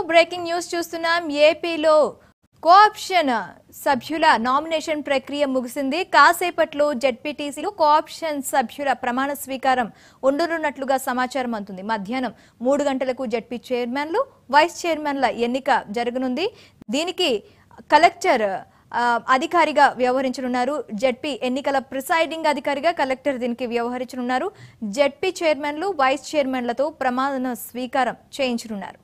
breaking news చూస్తున్నాం ఏపీలో cooption సభ్యుల నామినేషన్ ప్రక్రియ ముగిసింది కాసేపట్లో జెడ్పీటీసీలో కోఆప్షన్ సభ్యుల ప్రమాణ స్వీకారం ఉండనున్నట్లుగా సమాచారం అందుతుంది మధ్యాహ్నం మూడు గంటలకు జెడ్పీ చైర్మన్లు వైస్ చైర్మన్ల ఎన్నిక జరగనుంది దీనికి కలెక్టర్ ఆ, అధికారిగా వ్యవహరించనున్నారు జెడ్పీ ఎన్నికల ప్రిసైడింగ్ అధికారిగా కలెక్టర్ దీనికి వ్యవహరించనున్నారు జెడ్పీ చైర్మన్లు వైస్ చైర్మన్లతో ప్రమాణ స్వీకారం చేయించనున్నారు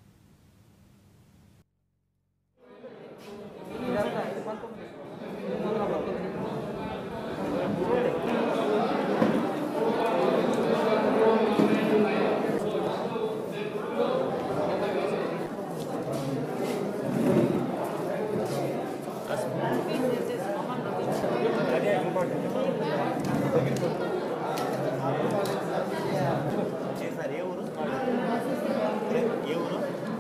చేశారు ఏ ఊరు ఏ ఊరు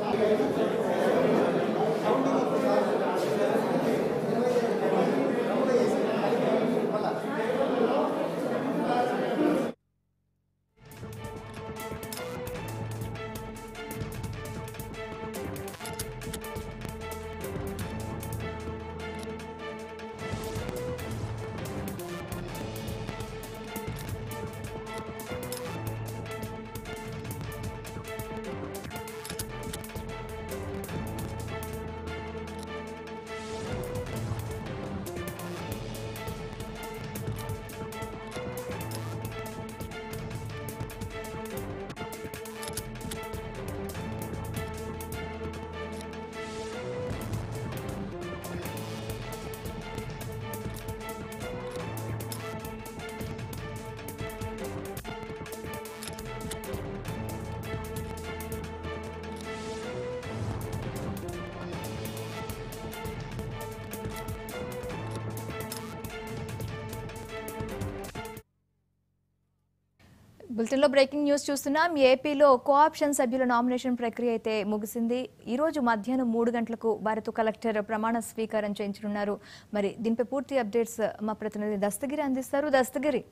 బులెటిన్లో బ్రేకింగ్ న్యూస్ చూస్తున్నాం ఏపీలో కోఆప్షన్ సభ్యుల నామినేషన్ ప్రక్రియ అయితే ముగిసింది ఈ రోజు మధ్యాహ్నం మూడు గంటలకు భారత కలెక్టర్ ప్రమాణ స్వీకారం చేయించనున్నారు మరి దీనిపై పూర్తి అప్డేట్స్ మా ప్రతినిధి దస్తగిరి అందిస్తారు దస్తగిరి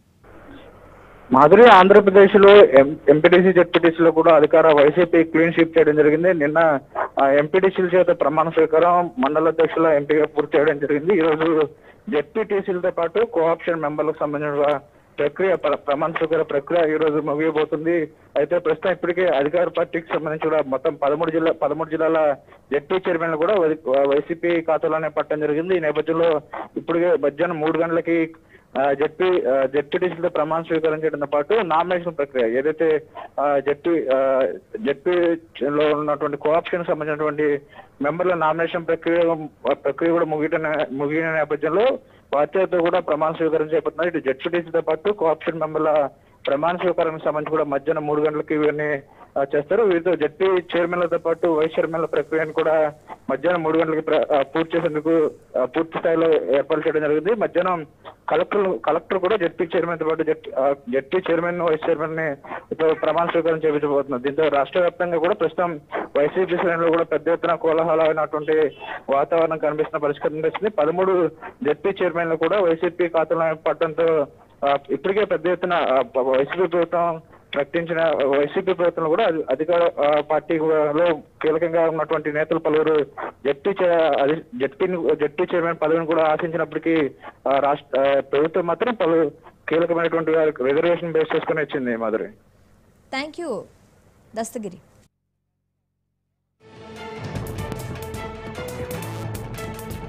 మాధురి ఆంధ్రప్రదేశ్ లో ఎంపీటీసీ జెడ్పీటీసీలో కూడా అధికార వైసీపీ క్లీన్ షీప్ చేయడం జరిగింది నిన్న ఎంపీటీసీల చేత ప్రమాణ స్వీకారం మండల అధ్యక్షుల ఎంపీగా పూర్తి చేయడం జరిగింది ఈ రోజు జెడ్పీటీసీలతో పాటు కోఆప్షన్ మెంబర్లకు సంబంధించిన ప్రక్రియ ప్ర- ప్రమాణ స్వీకార ప్రక్రియ ఈ రోజు ముగియబోతుంది అయితే ప్రస్తుతం ఇప్పటికే అధికార పార్టీకి సంబంధించి కూడా మొత్తం పదమూడు జిల్లా పదమూడు జిల్లాల జెడ్పీ చైర్మన్లు కూడా వై- వైసీపీ ఖాతాలోనే పట్టడం జరిగింది ఈ నేపథ్యంలో ఇప్పటికే మధ్యాహ్నం మూడు గంటలకి ఆ, జెడ్పీ ఆ, జెడ్పీటీసీలతో ప్రమాణ స్వీకారం చేయడంతో పాటు నామినేషన్ ప్రక్రియ ఏదైతే ఆ, జెడ్పీ ఆ, జెడ్పీలో ఉన్నటువంటి కోఆప్షన్ సంబంధించినటువంటి మెంబర్ల నామినేషన్ ప్రక్రియ ప్రక్రియ కూడా ముగిన ముగిన నేపథ్యంలో పార్టీలతో కూడా ప్రమాణ స్వీకారం చేపడుతున్నారు ఇటు జెడ్పీటీసీతో పాటు కోఆప్షన్ మెంబర్ల ప్రమాణ స్వీకారానికి సంబంధించి కూడా మధ్యాహ్నం మూడు గంటలకి ఇవన్నీ ఆ, చేస్తారు వీరితో జెడ్పీ చైర్మన్లతో పాటు వైస్ చైర్మన్ల ప్రక్రియను కూడా మధ్యాహ్నం మూడు గంటలకి ప్ర- ఆ, పూర్తి చేసేందుకు ఆ, పూర్తి స్థాయిలో ఏర్పాటు చేయడం జరిగింది మధ్యాహ్నం కలెక్టర్ కలెక్టర్ కూడా జెడ్పీ చైర్మన్ తో పాటు జెడ్- ఆ, జెడ్పీ చైర్మన్ వైస్ చైర్మన్ ని తో ప్రమాణ స్వీకారం చేయించబోతున్నారు దీంతో రాష్ట్ర వ్యాప్తంగా కూడా ప్రస్తుతం వైసీపీ శ్రేణులు కూడా పెద్ద ఎత్తున కోలాహలమైనటువంటి వాతావరణం కనిపిస్తున్న పరిస్థితి కనిపిస్తుంది పదమూడు జెడ్పీ చైర్మన్లు కూడా వైసీపీ ఖాతాలో పట్టడంతో ఆ, ఇప్పటికే పెద్ద ఎత్తున ఆ, వైసీపీ ప్రభుత్వం ప్రకటించిన వైసీపీ ప్రభుత్వంలో కూడా అధి- అధికార ఆ, పార్టీలో కీలకంగా ఉన్నటువంటి నేతలు పలువురు జడ్పీ జడ్పీ జడ్పీ చైర్మన్ పదవిని కూడా ఆశించినప్పటికీ ఆ, రాష్ట్ర ఆ, ప్రభుత్వం మాత్రం పలు కీలకమైనటువంటి రిజర్వేషన్ బేస్ చేసుకుని వచ్చింది మాధురి థ్యాంక్ యూ దస్తగిరి